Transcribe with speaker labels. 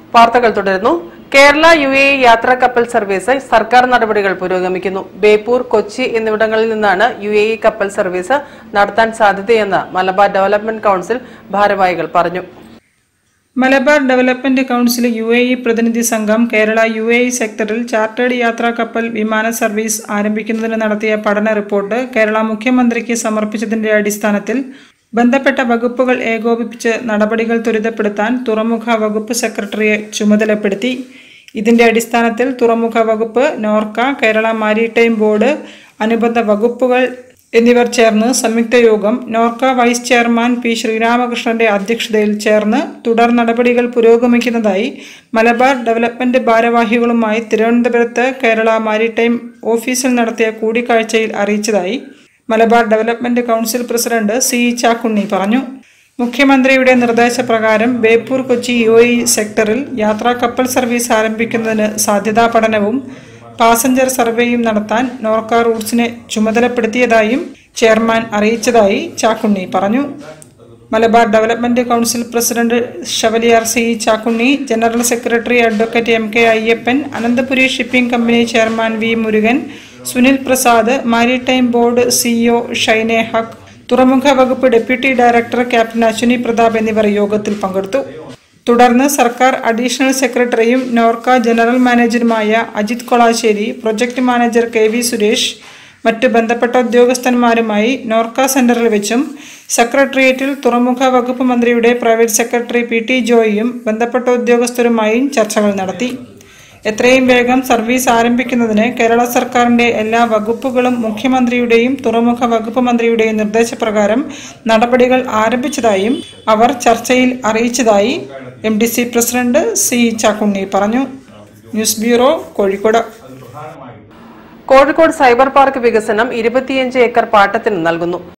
Speaker 1: വാർത്തകൾ തുടരുന്നു Kerala U A യാത്രാ കപ്പൽ സർവീസ് സർക്കാർ നടപടികൾ പുരോഗമിക്കുന്നു ബേപ്പൂർ കൊച്ചി എന്നിവിടങ്ങളിൽ നിന്നാണ് യു എ കപ്പൽ സർവീസ് നടത്താൻ സാധ്യതയെന്ന് മലബാർ ഡെവലപ്മെന്റ് കൌൺസിൽ ഭാരവാഹികൾ പറഞ്ഞു
Speaker 2: Malabar development council U A E പ്രതിനിധി സംഘം കേരള യു എ ഇ സെക്ടറിൽ ചാർട്ടേഡ് യാത്രാ കപ്പൽ വിമാന സർവീസ് ആരംഭിക്കുന്നതിന് നടത്തിയ പഠന റിപ്പോർട്ട് കേരള മുഖ്യമന്ത്രിക്ക് സമർപ്പിച്ചതിന്റെ അടിസ്ഥാനത്തിൽ ബന്ധപ്പെട്ട വകുപ്പുകൾ ഏകോപിപ്പിച്ച് നടപടികൾ ത്വരിതപ്പെടുത്താൻ തുറമുഖ വകുപ്പ് സെക്രട്ടറിയെ ചുമതലപ്പെടുത്തി ഇതിന്റെ അടിസ്ഥാനത്തിൽ തുറമുഖ വകുപ്പ് നോർക്ക കേരള മാരിടൈം ബോർഡ് അനുബന്ധ വകുപ്പുകൾ എന്നിവർ ചേർന്ന് സംയുക്ത യോഗം നോർക്ക വൈസ് ചെയർമാൻ പി ശ്രീരാമകൃഷ്ണന്റെ അധ്യക്ഷതയിൽ ചേർന്ന് തുടർ നടപടികൾ പുരോഗമിക്കുന്നതായി മലബാർ ഡെവലപ്മെന്റ് ഭാരവാഹികളുമായി തിരുവനന്തപുരത്ത് കേരള മാരിടൈം ഓഫീസിൽ നടത്തിയ കൂടിക്കാഴ്ചയിൽ അറിയിച്ചതായി Malabar development council president C Chakkunni പറഞ്ഞു മുഖ്യമന്ത്രിയുടെ നിർദ്ദേശപ്രകാരം ബേപ്പൂർ കൊച്ചി യു എ സെക്ടറിൽ യാത്രാ കപ്പൽ സർവീസ് ആരംഭിക്കുന്നതിന് സാധ്യതാ പഠനവും പാസഞ്ചർ സർവേയും നടത്താൻ നോർക്ക റൂട്ട്സിനെ ചുമതലപ്പെടുത്തിയതായും ചെയർമാൻ അറിയിച്ചതായി ചാക്കുണ്ണി പറഞ്ഞു Malabar development council president chevalier C Chakkunni general secretary advocate M K Ayyappan Ananthapuri shipping company chairman V Murugan Sunil Prasad maritime board CEO Shaine Haq തുറമുഖ വകുപ്പ് deputy director captain Ashwini Pratap എന്നിവർ യോഗത്തിൽ പങ്കെടുത്തു തുടർന്ന് സർക്കാർ അഡീഷണൽ സെക്രട്ടറിയും നോർക്ക ജനറൽ മാനേജറുമായ Ajith Kolassery project manager K V Suresh മറ്റ് ബന്ധപ്പെട്ട ഉദ്യോഗസ്ഥന്മാരുമായി നോർക്ക സെന്ററിൽ വെച്ചും സെക്രട്ടേറിയറ്റിൽ തുറമുഖ വകുപ്പ് മന്ത്രിയുടെ പ്രൈവറ്റ് സെക്രട്ടറി പി ടി ജോയിയും ബന്ധപ്പെട്ട ഉദ്യോഗസ്ഥരുമായും ചർച്ചകൾ നടത്തി എത്രയും വേഗം സർവീസ് ആരംഭിക്കുന്നതിന് കേരള സർക്കാരിന്റെ എല്ലാ വകുപ്പുകളും മുഖ്യമന്ത്രിയുടെയും തുറമുഖ വകുപ്പ് മന്ത്രിയുടെയും നിർദ്ദേശപ്രകാരം നടപടികൾ ആരംഭിച്ചതായും അവർ ചർച്ചയിൽ അറിയിച്ചതായി M D C president C Chakkunni പറഞ്ഞു news bureau Kozhikode
Speaker 1: Kozhikode cyber park വികസനം ഇരുപത്തിയഞ്ച് ഏക്കർ പാട്ടത്തിന് നൽകുന്നു